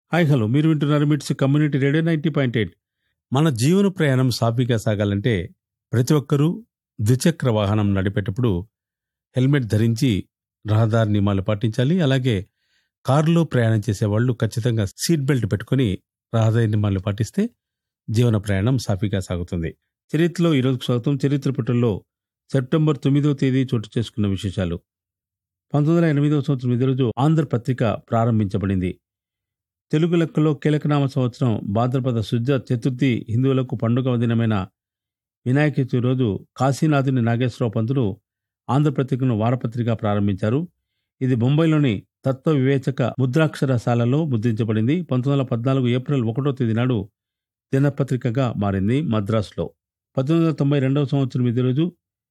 hi hello మీరు వింటున్నారు MITS community radio ninety point eight మన జీవన ప్రయాణం సాఫీగా సాగాలంటే ప్రతి ఒక్కరూ ద్విచక్ర వాహనం నడిపేటప్పుడు హెల్మెట్ ధరించి రహదారి నియమాలు పాటించాలి అలాగే కారులో ప్రయాణం చేసే వాళ్ళు ఖచ్చితంగా సీట్ బెల్ట్ పెట్టుకొని రహదారి నియమాలు పాటిస్తే జీవన ప్రయాణం సాఫీగా సాగుతుంది చరిత్రలో ఈరోజు స్వాగతం చరిత్ర పుటల్లో సెప్టెంబర్ తొమ్మిదవ తేదీ చోటు చేసుకున్న విశేషాలు పంతొమ్మిది వందల ఎనిమిదవ సంవత్సరం ఇదే రోజు ఆంధ్ర పత్రిక ప్రారంభించబడింది తెలుగు లెక్కలో కీలకనామ సంవత్సరం భాద్రపద శుద్ధ చతుర్థి హిందువులకు పండుగ దినమైన వినాయక చవితి రోజు కాశీనాథుని నాగేశ్వరరావు పంతులు ఆంధ్రపత్రికను వారపత్రిక ప్రారంభించారు ఇది బొంబాయిలోని తత్వ వివేచక ముద్రాక్షరశాలలో ముద్రించబడింది పంతొమ్మిది వందల పద్నాలుగు ఏప్రిల్ ఒకటో తేదీ నాడు దినపత్రికగా మారింది మద్రాసులో పంతొమ్మిది వందల తొంభై రెండవ సంవత్సరం ఇదే రోజు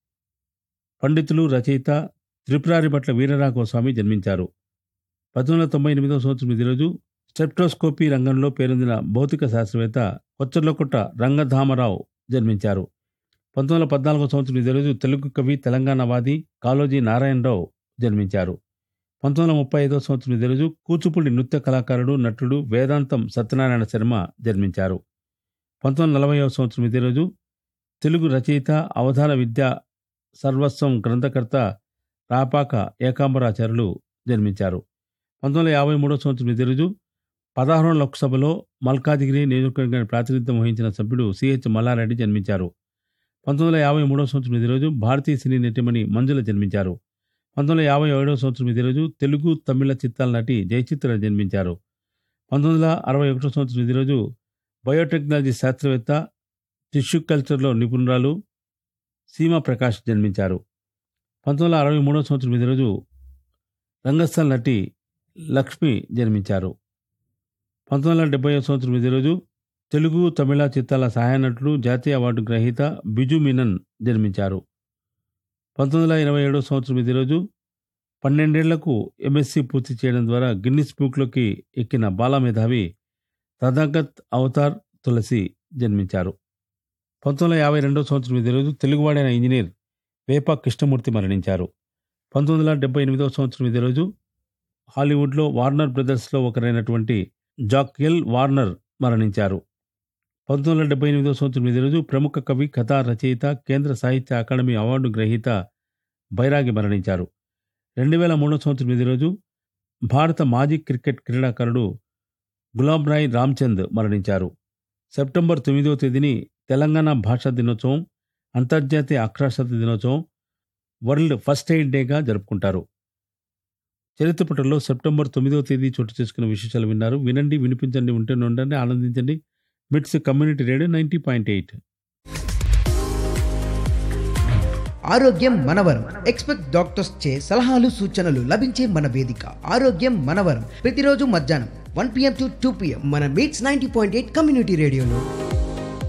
పండితులు రచయిత త్రిపురారి భట్ల వీరరాఘవ స్వామి జన్మించారు పంతొమ్మిది వందల తొంభై ఎనిమిదవ సంవత్సరం ఇదే రోజు స్టెప్టోస్కోపీ రంగంలో పేరొందిన భౌతిక శాస్త్రవేత్త కొచ్చర్లకుట్ట రంగధామరావు జన్మించారు పంతొమ్మిది వందల పద్నాలుగో సంవత్సరం ఇదే రోజు తెలుగు కవి తెలంగాణవాది కాళోజీ నారాయణరావు జన్మించారు పంతొమ్మిది వందల ముప్పై ఐదో సంవత్సరం ఇదే రోజు కూచిపూడి నృత్య కళాకారుడు నటుడు వేదాంతం సత్యనారాయణ శర్మ జన్మించారు పంతొమ్మిది వందల నలభైవ సంవత్సరం ఇదే రోజు తెలుగు రచయిత అవధాన విద్య సర్వస్వం గ్రంథకర్త రాపాక ఏకాంబరాచార్యులు జన్మించారు పంతొమ్మిది వందల యాభై మూడో సంవత్సరం ఇదే రోజు పదహారవ లోక్సభలో మల్కాజిగిరి నియోజకవర్గానికి ప్రాతినిధ్యం వహించిన సభ్యుడు సిహెచ్ మల్లారెడ్డి జన్మించారు పంతొమ్మిది వందల యాభై మూడో సంవత్సరం ఇదే రోజు భారతీయ సినీ నటిమణి మంజుల జన్మించారు పంతొమ్మిది వందల యాభై ఏడవ సంవత్సరం ఇదే రోజు తెలుగు తమిళ చిత్రాల నటి జయచిత్ర జన్మించారు పంతొమ్మిది వందల అరవై ఒకటో సంవత్సరం ఇదే రోజు బయోటెక్నాలజీ శాస్త్రవేత్త టిష్యూ కల్చర్లో నిపుణురాలు సీమా ప్రకాష్ జన్మించారు పంతొమ్మిది వందల అరవై మూడవ సంవత్సరం ఇదే రోజు రంగస్థల నటి లక్ష్మి జన్మించారు పంతొమ్మిది వందల డెబ్బై సంవత్సరం ఇదే రోజు తెలుగు తమిళ చిత్రాల సహాయ నటుడు జాతీయ అవార్డు గ్రహీత బిజు మీనన్ జన్మించారు పంతొమ్మిది వందల ఇరవై ఏడవ సంవత్సరం ఇదే రోజు పన్నెండేళ్లకు ఎంఎస్సి పూర్తి చేయడం ద్వారా గిన్నిస్ బుక్లోకి ఎక్కిన బాలమేధావి తథాగత్ అవతార్ తులసి జన్మించారు పంతొమ్మిది వందల యాభై రెండవ సంవత్సరం ఇదే రోజు తెలుగువాడైన ఇంజనీర్ వేప కృష్ణమూర్తి మరణించారు పంతొమ్మిది వందల డెబ్బై ఎనిమిదవ సంవత్సరం ఇదే రోజు హాలీవుడ్లో వార్నర్ బ్రదర్స్లో ఒకరైనటువంటి జాక్ ఎల్ వార్నర్ మరణించారు పంతొమ్మిది వందల డెబ్బై ఎనిమిదవ సంవత్సరం ఇదే రోజు ప్రముఖ కవి కథా రచయిత కేంద్ర సాహిత్య అకాడమీ అవార్డు గ్రహీత బైరాగి మరణించారు రెండు వేల మూడో సంవత్సరం ఇదే రోజు భారత మాజీ క్రికెట్ క్రీడాకారుడు గులాబ్ రాయ్ రామ్చంద్ మరణించారు సెప్టెంబర్ తొమ్మిదవ తేదీని తెలంగాణ భాషా దినోత్సవం అంతర్జాతీయ అక్షరాస్యత దినోత్సవం వరల్డ్ ఫస్ట్ ఎయిడ్ డేగా జరుపుకుంటారు చరిత్ర పుటల్లో సెప్టెంబర్ తొమ్మిదవ తేదీ చోటు చేసుకున్న విశేషాలు విన్నారు వినండి వినిపించండి ఉంటే ఉండండి ఆనందించండి MITS community radio ninety point eight ఆరోగ్యం మనవరం ఎక్స్పెక్ట్ డాక్టర్స్ చే సలహాలు సూచనలు లభించే మన వేదిక ఆరోగ్యం మనవరం ప్రతిరోజు మధ్యాహ్నం one PM to two PM మన MITS ninety point eight community రేడియోలో